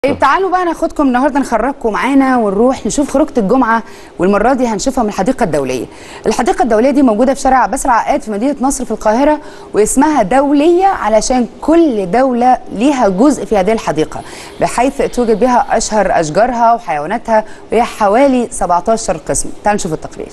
طيب تعالوا بقى ناخدكم النهارده نخرجكم معانا ونروح نشوف خروجه الجمعه والمره دي هنشوفها من الحديقه الدوليه. الحديقه الدوليه دي موجوده في شارع عباس العقاد في مدينه نصر في القاهره واسمها دوليه علشان كل دوله ليها جزء في هذه الحديقه بحيث توجد بها اشهر اشجارها وحيواناتها وهي حوالي 17 قسم. تعالوا نشوف التقرير.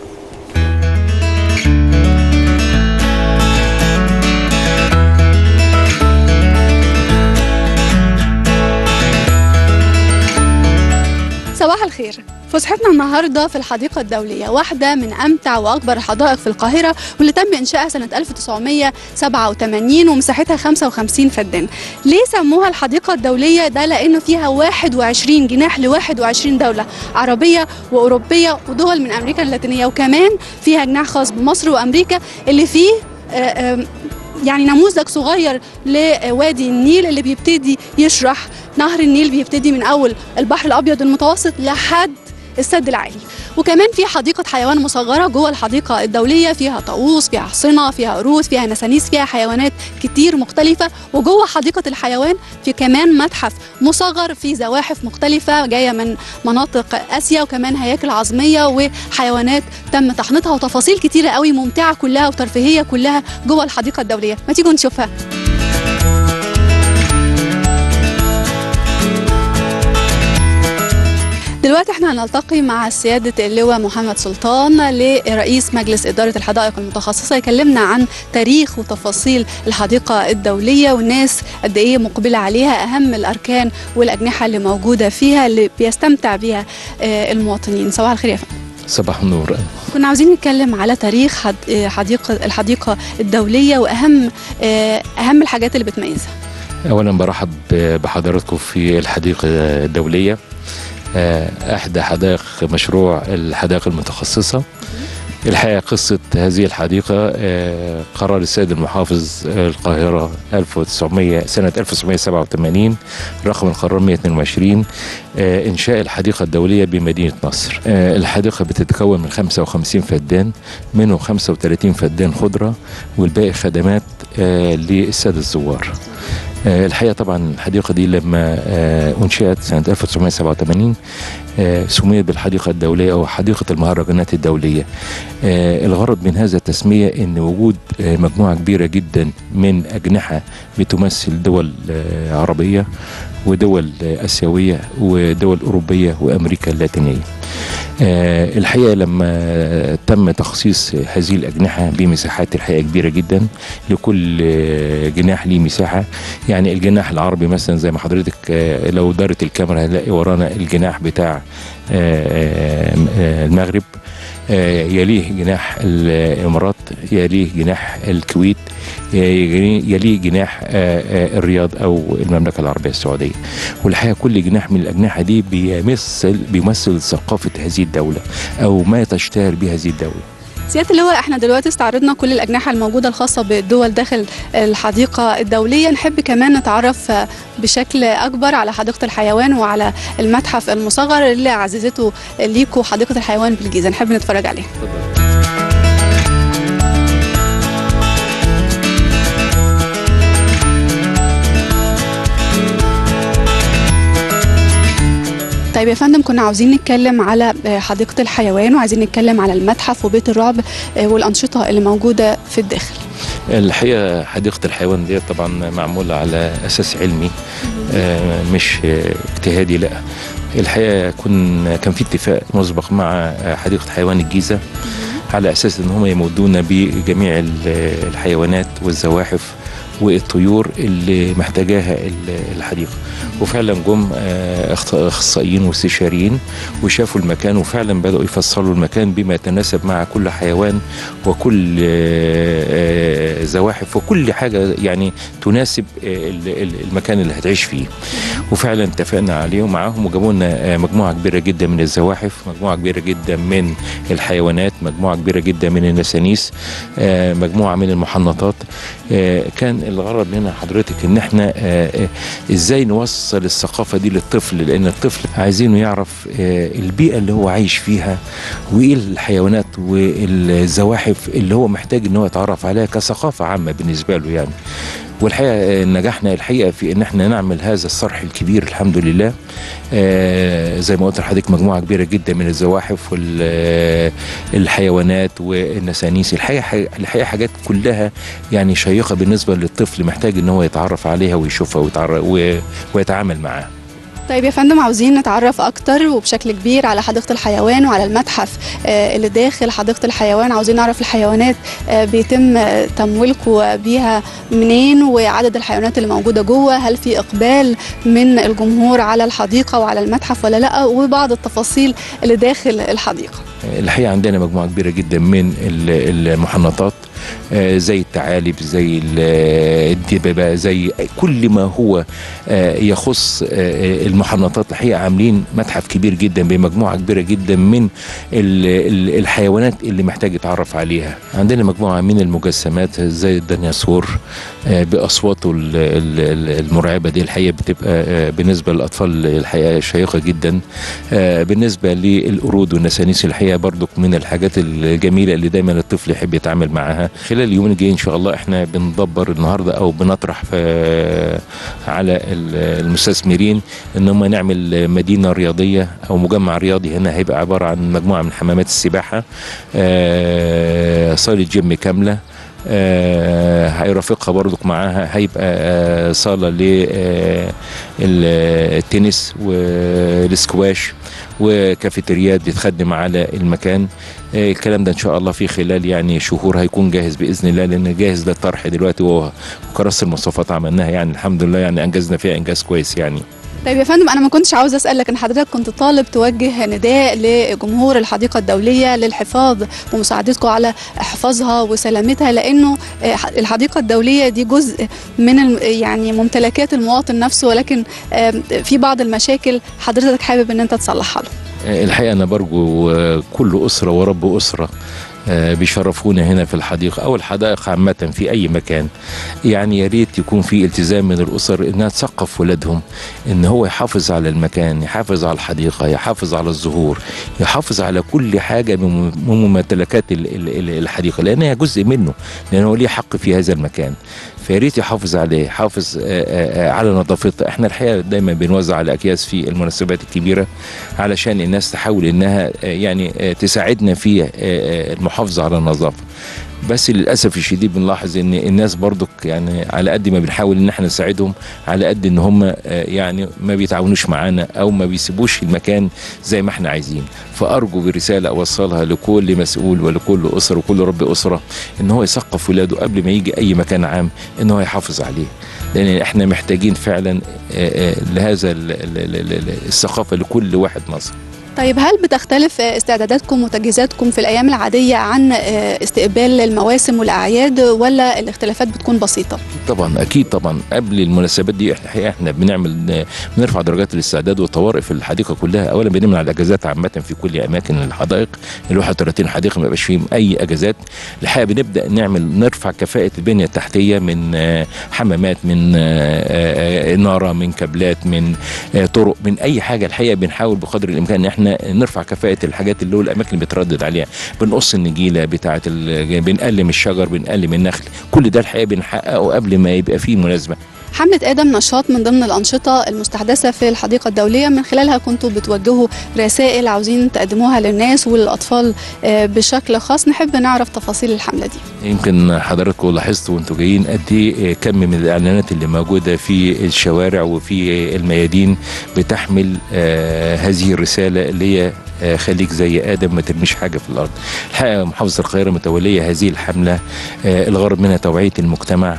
صباح الخير فسحتنا النهارده في الحديقة الدولية واحدة من أمتع وأكبر الحدائق في القاهرة واللي تم إنشائها سنة 1987 ومساحتها 55 فدان. ليه سموها الحديقة الدولية؟ ده لأنه فيها 21 جناح ل 21 دولة عربية وأوروبية ودول من أمريكا اللاتينية وكمان فيها جناح خاص بمصر وأمريكا اللي فيه آه، آه، يعني نموذج صغير لوادي النيل اللي بيبتدي يشرح نهر النيل بيبتدي من اول البحر الابيض المتوسط لحد السد العالي وكمان في حديقة حيوان مصغرة جوه الحديقة الدولية فيها طاووس فيها حصنة فيها قرود فيها نسانيس فيها حيوانات كتير مختلفة وجوه حديقة الحيوان في كمان متحف مصغر فيه زواحف مختلفة جاية من مناطق آسيا وكمان هياكل عظمية وحيوانات تم تحنيطها وتفاصيل كتيرة قوي ممتعة كلها وترفيهية كلها جوه الحديقة الدولية ما تيجوا نشوفها دلوقتي احنا هنلتقي مع سيادة اللواء محمد سلطان لرئيس مجلس إدارة الحدائق المتخصصة يكلمنا عن تاريخ وتفاصيل الحديقة الدولية والناس قد إيه مقبلة عليها أهم الأركان والأجنحة اللي موجودة فيها اللي بيستمتع بيها آه، المواطنين صباح الخير يا فندم صباح النور كنا عاوزين نتكلم على تاريخ حد- آه، حديقة الحديقة الدولية وأهم آه، أهم الحاجات اللي بتميزها اولا برحب بحضراتكم في الحديقه الدوليه آه، احدى حدائق مشروع الحدائق المتخصصه الحقيقه قصه هذه الحديقه آه، قرار السيد المحافظ القاهره 1900 سنه 1987 رقم القرار 122 آه، انشاء الحديقه الدوليه بمدينه نصر آه، الحديقه بتتكون من 55 فدان منهم 35 فدان خضره والباقي خدمات آه، للساده الزوار آه، الحقيقه طبعا الحديقه دي لما آه، انشئت سنه 1987 آه، سميت بالحديقه الدوليه او حديقه المهرجانات الدوليه. آه، الغرض من هذا التسميه ان وجود آه، مجموعه كبيره جدا من اجنحه بتمثل دول آه، عربيه ودول آه، اسيويه ودول اوروبيه وامريكا اللاتينيه. آه، الحقيقه لما تم تخصيص هذه الاجنحه بمساحات الحقيقه كبيره جدا لكل آه، جناح ليه مساحه يعني الجناح العربي مثلا زي ما حضرتك آه، لو دارت الكاميرا هنلاقي ورانا الجناح بتاع آه، آه، المغرب آه، يليه جناح الامارات يليه جناح الكويت يليه يليه جناح آه، آه، الرياض او المملكه العربيه السعوديه والحقيقه كل جناح من الاجنحه دي بيمثل بيمثل ثقافه هذه الدوله او ما تشتهر به هذه الدوله سيادة اللواء احنا دلوقتي استعرضنا كل الأجنحة الموجودة الخاصة بالدول داخل الحديقة الدولية نحب كمان نتعرف آه، بشكل أكبر على حديقة الحيوان وعلى المتحف المصغر اللي عززته ليكو حديقة الحيوان بالجيزة نحب نتفرج عليه طيب يا فندم كنا عاوزين نتكلم على آه، حديقة الحيوان وعايزين نتكلم على المتحف وبيت الرعب آه، والأنشطة اللي موجودة في الداخل الحقيقه حديقه الحيوان دي طبعا معموله على اساس علمي آه، مش آه، اجتهادي لا الحقيقه كن كان في اتفاق مسبق مع آه، حديقه حيوان الجيزه على اساس ان هم يمدونا بجميع ال- الحيوانات والزواحف والطيور اللي محتاجاها ال- الحديقه وفعلا جم آه، أخط- اخصائيين واستشاريين وشافوا المكان وفعلا بداوا يفصلوا المكان بما يتناسب مع كل حيوان وكل آه، آه، زواحف وكل حاجه يعني تناسب آه، ال- ال- المكان اللي هتعيش فيه وفعلا اتفقنا عليه ومعاهم وجابوا لنا آه، مجموعه كبيره جدا من الزواحف مجموعه كبيره جدا من الحيوانات مجموعه كبيره جدا من النسانيس آه، مجموعه من المحنطات آه، كان الغرض منها حضرتك ان احنا آه، آه، ازاي نوصل الثقافه دي للطفل لان الطفل عايزينه يعرف آه، البيئه اللي هو عايش فيها وايه الحيوانات والزواحف اللي هو محتاج ان هو يتعرف عليها كثقافه عامه بالنسبه له يعني والحقيقه نجحنا الحقيقه في ان احنا نعمل هذا الصرح الكبير الحمد لله آه، زي ما قلت لحضرتك مجموعه كبيره جدا من الزواحف والحيوانات والنسانيس الحقيقه الحقيقه حاجات كلها يعني شيقه بالنسبه للطفل محتاج ان هو يتعرف عليها ويشوفها ويتعرف و- ويتعامل معاها طيب يا فندم عاوزين نتعرف اكتر وبشكل كبير على حديقه الحيوان وعلى المتحف آه، اللي داخل حديقه الحيوان عاوزين نعرف الحيوانات آه، بيتم آه، تمويلكم بيها منين وعدد الحيوانات اللي موجوده جوه هل في اقبال من الجمهور على الحديقه وعلى المتحف ولا لا وبعض التفاصيل اللي داخل الحديقه الحقيقه عندنا مجموعه كبيره جدا من ال- المحنطات آه، زي الثعالب زي ال- الدببه زي كل ما هو آه، يخص آه، المحنطات الحقيقه عاملين متحف كبير جدا بمجموعه كبيره جدا من ال- ال- الحيوانات اللي محتاج يتعرف عليها عندنا مجموعه من المجسمات زي الديناصور آه، باصواته ال- ال- المرعبه دي الحقيقه بتبقى آه، بالنسبه للاطفال الحقيقه شيقه جدا آه، بالنسبه للقرود والنسانيس الحقيقه برضك من الحاجات الجميله اللي دايما الطفل يحب يتعامل معاها خلال اليومين الجايين ان شاء الله احنا بندبر النهارده او بنطرح في على ال- المستثمرين ان هم نعمل مدينه رياضيه او مجمع رياضي هنا هيبقى عباره عن مجموعه من حمامات السباحه آه، صاله جيم كامله آه، هيرافقها برضك معاها هيبقى آه، صاله للتنس والسكواش وكافيتريات بتخدم على المكان آه، الكلام ده ان شاء الله في خلال يعني شهور هيكون جاهز باذن الله لان جاهز للطرح دلوقتي وهو- وكراسه المواصفات عملناها يعني الحمد لله يعني انجزنا فيها انجاز كويس يعني طيب يا فندم انا ما كنتش عاوز اسال لكن حضرتك كنت طالب توجه نداء لجمهور الحديقه الدوليه للحفاظ ومساعدتكم على حفاظها وسلامتها لانه آه، الحديقه الدوليه دي جزء من الم- يعني ممتلكات المواطن نفسه ولكن آم، في بعض المشاكل حضرتك حابب ان انت تصلحها له آه، الحقيقه انا برجو آه، كل اسره ورب اسره آه، بيشرفونا هنا في الحديقه او الحدائق عامه في اي مكان يعني يا ريت يكون في التزام من الاسر انها تثقف ولادهم ان هو يحافظ على المكان يحافظ على الحديقه يحافظ على الزهور يحافظ على كل حاجه من من ممتلكات ال- ال- ال- الحديقه لانها جزء منه لان هو ليه حق في هذا المكان فيا ريت يحافظ عليه يحافظ آه، آه، آه، على نظافتها احنا الحقيقه دايما بنوزع على اكياس في المناسبات الكبيره علشان الناس تحاول انها آه، يعني آه، تساعدنا في آه، آه، المحافظه على النظافه بس للاسف الشديد بنلاحظ ان الناس برضك يعني على قد ما بنحاول ان احنا نساعدهم على قد ان هم آه، يعني ما بيتعاونوش معانا او ما بيسيبوش المكان زي ما احنا عايزين فارجو برساله اوصلها لكل مسؤول ولكل اسره وكل رب اسره ان هو يثقف ولاده قبل ما يجي اي مكان عام ان هو يحافظ عليه لان احنا محتاجين فعلا آه، آه، لهذا ال- ال- ال- ال- الثقافه لكل واحد مصري طيب هل بتختلف آه، استعداداتكم وتجهيزاتكم في الايام العاديه عن آه، استقبال المواسم والاعياد ولا الاختلافات بتكون بسيطه طبعا اكيد طبعا قبل المناسبات دي احنا الحقيقه احنا بنعمل بنرفع درجات الاستعداد والطوارئ في الحديقه كلها اولا بنمنع الاجازات عامه في كل اماكن الحدائق ال 31 حديقه ما يبقاش فيهم اي اجازات الحقيقه بنبدا نعمل نرفع كفاءه البنيه التحتيه من آه، حمامات من آه، آه، اناره من كابلات من آه، طرق من اي حاجه الحقيقه بنحاول بقدر الامكان ان احنا نرفع كفاءه الحاجات اللي هو الاماكن اللي بتردد عليها بنقص النجيله بتاعه ال- بنقلم الشجر بنقلم النخل كل ده الحقيقه بنحققه قبل ما يبقى فيه مناسبه حملة آدم نشاط من ضمن الأنشطة المستحدثة في الحديقة الدولية من خلالها كنتوا بتوجهوا رسائل عاوزين تقدموها للناس وللأطفال آه، بشكل خاص نحب نعرف تفاصيل الحملة دي يمكن حضراتكم لاحظتوا وانتوا جايين قد ايه كم من الاعلانات اللي موجوده في الشوارع وفي الميادين بتحمل آه هذه الرساله اللي هي آه خليك زي ادم ما ترميش حاجه في الارض. الحقيقه محافظه القاهره متوليه هذه الحمله آه الغرض منها توعيه المجتمع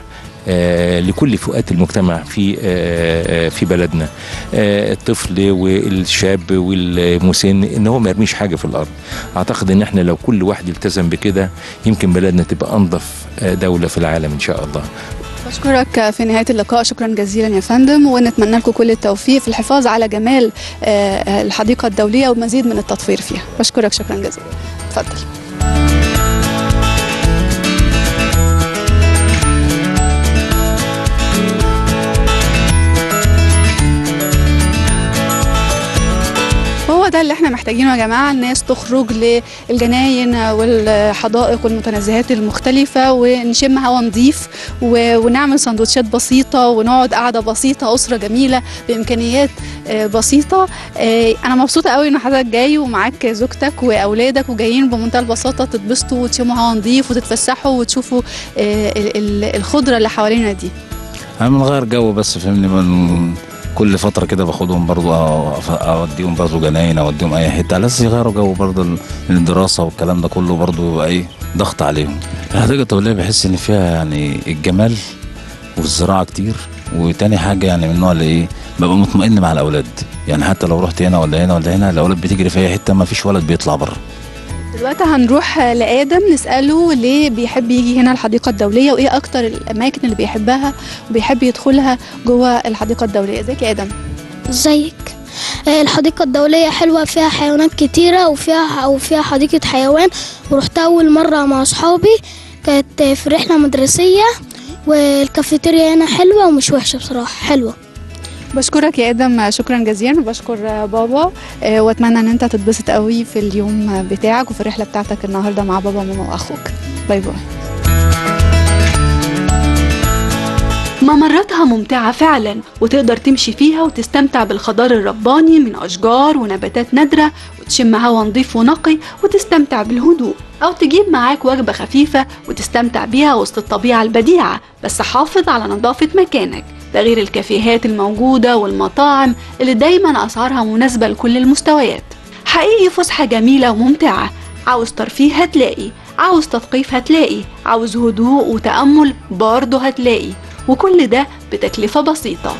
آه لكل فئات المجتمع في آه آه في بلدنا آه الطفل والشاب والمسن ان هو ما يرميش حاجه في الارض اعتقد ان احنا لو كل واحد التزم بكده يمكن بلدنا تبقى انظف آه دوله في العالم ان شاء الله بشكرك في نهاية اللقاء شكرا جزيلا يا فندم ونتمنى لكم كل التوفيق في الحفاظ على جمال آه، الحديقة الدولية ومزيد من التطوير فيها بشكرك شكرا جزيلا اتفضل هو ده اللي احنا محتاجينه يا جماعه الناس تخرج للجناين والحدائق والمتنزهات المختلفه ونشم هوا نظيف و- ونعمل سندوتشات بسيطه ونقعد قعده بسيطه اسره جميله بامكانيات آه، بسيطه آه، انا مبسوطه قوي ان حضرتك جاي ومعاك زوجتك واولادك وجايين بمنتهى البساطه تتبسطوا وتشموا هوا نظيف وتتفسحوا وتشوفوا آه، ال- ال- الخضره اللي حوالينا دي انا بنغير جو بس فهمني من كل فتره كده باخدهم برضو أو- اوديهم برضو جناين اوديهم اي حته على اساس يغيروا جو برضو ال- الدراسه والكلام ده كله برضو يبقى ايه ضغط عليهم الحديقه الدوليه بحس ان فيها يعني الجمال والزراعه كتير وتاني حاجه يعني من النوع اللي ايه ببقى مطمئن مع الاولاد يعني حتى لو رحت هنا ولا هنا ولا هنا الاولاد بتجري في اي حته ما فيش ولد بيطلع بره دلوقتي هنروح لآدم نسأله ليه بيحب يجي هنا الحديقة الدولية وإيه أكتر الأماكن اللي بيحبها وبيحب يدخلها جوه الحديقة الدولية ازيك يا آدم ازيك آه، الحديقة الدولية حلوة فيها حيوانات كتيرة وفيها وفيها حديقة حيوان ورحت أول مرة مع أصحابي كانت في رحلة مدرسية والكافيتيريا هنا حلوة ومش وحشة بصراحة حلوة بشكرك يا آدم شكرا جزيلا وبشكر بابا آه، وأتمنى إن أنت تتبسط قوي في اليوم بتاعك وفي الرحلة بتاعتك النهاردة مع بابا وماما وأخوك باي باي ممراتها ممتعة فعلا وتقدر تمشي فيها وتستمتع بالخضار الرباني من أشجار ونباتات نادرة وتشم هوا نظيف ونقي وتستمتع بالهدوء أو تجيب معاك وجبة خفيفة وتستمتع بيها وسط الطبيعة البديعة بس حافظ على نظافة مكانك ده غير الكافيهات الموجودة والمطاعم اللي دايما أسعارها مناسبة لكل المستويات حقيقي فسحة جميلة وممتعة عاوز ترفيه هتلاقي عاوز تثقيف هتلاقي عاوز هدوء وتأمل برضه هتلاقي وكل ده بتكلفة بسيطة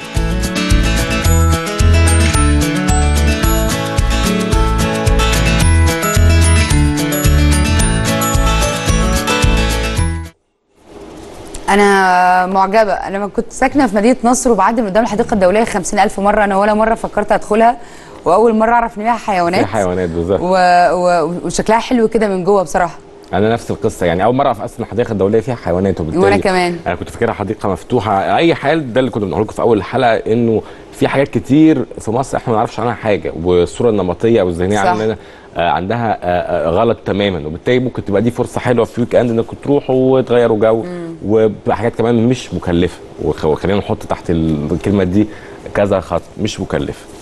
انا معجبه انا لما كنت ساكنه في مدينه نصر وبعدي من قدام الحديقه الدوليه 50000 مره انا ولا مره فكرت ادخلها واول مره اعرف ان فيها حيوانات في حيوانات بالظبط و... و... وشكلها حلو كده من جوه بصراحه انا نفس القصه يعني اول مره اعرف اصلا الحديقه الدوليه فيها حيوانات وبالتالي وانا كمان انا كنت فاكرها حديقه مفتوحه اي حال ده اللي كنا بنقول لكم في اول الحلقه انه في حاجات كتير في مصر احنا ما نعرفش عنها حاجه والصوره النمطيه او الذهنيه صح. عندنا آه، عندها آه، آه، غلط تماما وبالتالي ممكن تبقى دي فرصه حلوه في ويك اند انكم تروحوا وتغيروا جو وبحاجات كمان مش مكلفه وخ- وخلينا نحط تحت الكلمه دي كذا خط مش مكلفه